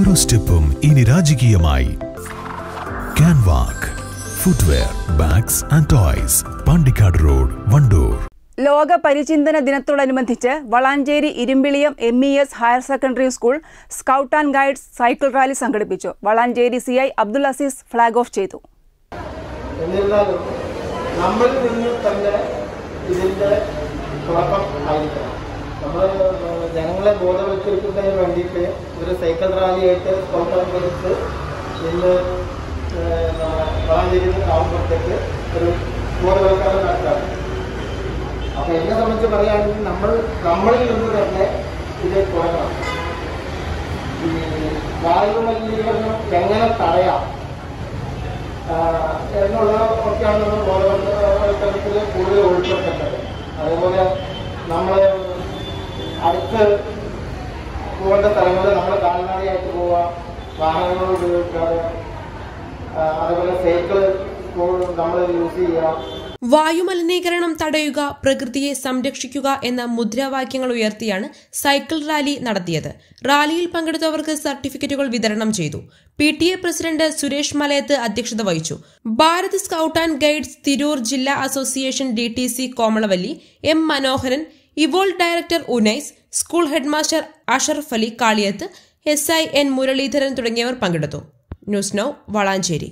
ഓരോ സ്റ്റെപ്പും ഇനി രാജകീയമായി Canwalk footwear bags and toys Pandikkad road Wandoor ലോക പരിചിന്തന ദിനത്തോടനുബന്ധിച്ച് Valanchery Irumbiliyam M E S higher secondary school scout and guides cycle rally സംഘടിപ്പിച്ചു Valanchery C I Abdul Azeez flag off ചെയ്തു എന്നിരുന്നാലും നമ്മളിൽ നിന്ന് തന്നെ ഇതിൻ്റെ തുടക്കം ആയിരിക്കണം നമ്മൾ ജനങ്ങളെ ബോധവൽക്കരിക്കുന്നതിന് വേണ്ടിയിട്ട് ഒരു സൈക്കിൾ റാലിയായിട്ട് സ്കൗട്ട് ഇന്ന് വളാഞ്ചേരി ആവുമ്പോഴത്തേക്ക് ഒരു ബോധവൽക്കരണം നടത്താറ് അപ്പോൾ എന്നെ സംബന്ധിച്ച് പറയുകയാണെങ്കിൽ നമ്മൾ നമ്മളിൽ നിന്ന് തന്നെ ഇത് തുടങ്ങണം ഈ വായു മലിനീകരണം എങ്ങനെ തടയാം ആഹ് എന്നുള്ള ഒക്കെയാണ് നമ്മൾ ബോധവൽക്കരണത്തിൽ കൂടുതൽ ഉൾപ്പെടുത്തേണ്ടത് അതേപോലെ നമ്മൾ അടുത്ത് പോകേണ്ട സ്ഥലങ്ങളിൽ നമ്മൾ കാൽനടയായിട്ട് പോവുക വാഹനങ്ങൾ ഉപയോഗിക്കാതെ ആഹ് അതേപോലെ സൈക്കിൾ നമ്മൾ യൂസ് ചെയ്യുക വായുമലിനീകരണം തടയുക പ്രകൃതിയെ സംരക്ഷിക്കുക എന്ന മുദ്രാവാക്യങ്ങൾ ഉയർത്തിയാണ് സൈക്കിൾ റാലി നടത്തിയത് റാലിയിൽ പങ്കെടുത്തവർക്ക് സർട്ടിഫിക്കറ്റുകൾ വിതരണം ചെയ്തു P T A president Suresh Malayath അധ്യക്ഷത വഹിച്ചു Bharat scout and guides Tirur ജില്ലാ association D T C Komalavalli M Manoharan ഇവോൾ director Unais school headmaster Ashraf Ali Kaliyath S I N Muraleedharan തുടങ്ങിയവർ പങ്കെടുത്തു ന്യൂസ് നൗ വളാഞ്ചേരി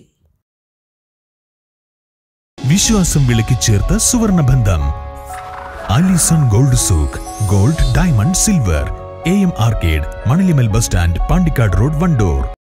വിശ്വാസം വിളക്കി ചേർത്ത സുവർണബന്ധം Alison gold souk gold diamond silver A M arcade Manalimal bus stand Pandikkad road Wandoor